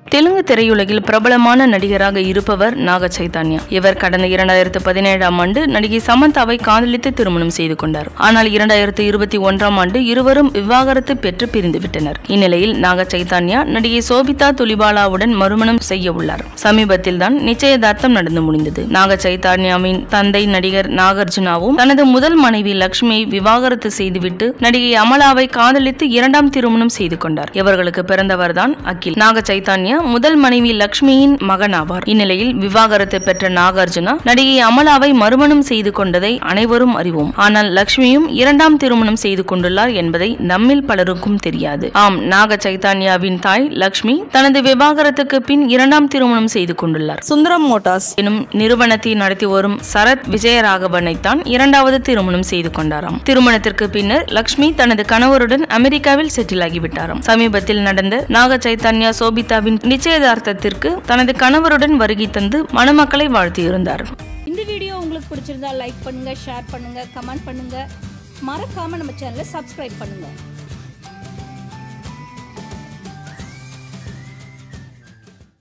தெலுங்கு திரையுலகில் பிரபலமான நடிகராக இருப்பவர் நாக சைதன்யா இவர் கடந்த இரண்டாயிரத்து பதினேழாம் ஆண்டு நடிகை சமந்தாவை காதலித்து திருமணம் செய்து கொண்டார் ஆனால் இரண்டாயிரத்து இருபத்தி ஒன்றாம் ஆண்டு இருவரும் விவாகரத்து பெற்று பிரிந்து விட்டனர் இந்நிலையில் நாக சைதன்யா நடிகை சோபிதா துலிபாலாவுடன் மறுமணம் செய்ய உள்ளார் சமீபத்தில் தான் நிச்சயதார்த்தம் நடந்து முடிந்தது நாக சைதன்யாவின் தந்தை நடிகர் நாகார்ஜுனாவும் தனது முதல் மனைவி லக்ஷ்மியை விவாகரத்து செய்துவிட்டு நடிகை அமலாவை காதலித்து இரண்டாம் திருமணம் செய்து கொண்டார் இவர்களுக்கு பிறந்தவர்தான் அகில் நாக சைதன்யா முதல் மனைவி லக்ஷ்மியின் மகன் ஆவார் இந்நிலையில் விவாகரத்து பெற்ற நாகார்ஜுனா நடிகை அமலாவை மறுமணம் செய்து கொண்டதை அனைவரும் அறிவோம் ஆனால் லக்ஷ்மியும் இரண்டாம் திருமணம் செய்து கொண்டுள்ளார் என்பதை நம்மில் பலருக்கும் தெரியாது ஆம் நாக சைதன்யாவின் தாய் லக்ஷ்மி தனது விவாகரத்துக்கு பின் இரண்டாம் திருமணம் செய்து கொண்டுள்ளார் சுந்தரம் மோட்டார்ஸ் எனும் நிறுவனத்தை நடத்தி வரும் சரத் விஜயராகவனை தான் இரண்டாவது திருமணம் செய்து கொண்டாராம் திருமணத்திற்கு பின்னர் லக்ஷ்மி தனது கணவருடன் அமெரிக்காவில் செட்டில் ஆகிவிட்டாராம் சமீபத்தில் நடந்த நாக சைதன்யா சோபிதாவின் நிச்சயதார்த்தத்திற்கு தனது கணவருடன் வருகை தந்து மணமக்களை வாழ்த்தியிருந்தார் இந்த வீடியோ உங்களுக்கு பிடிச்சிருந்தா லைக் பண்ணுங்க ஷேர் பண்ணுங்க கமெண்ட் பண்ணுங்க மறக்காம நம்ம சேனலை சப்ஸ்கிரைப் பண்ணுங்க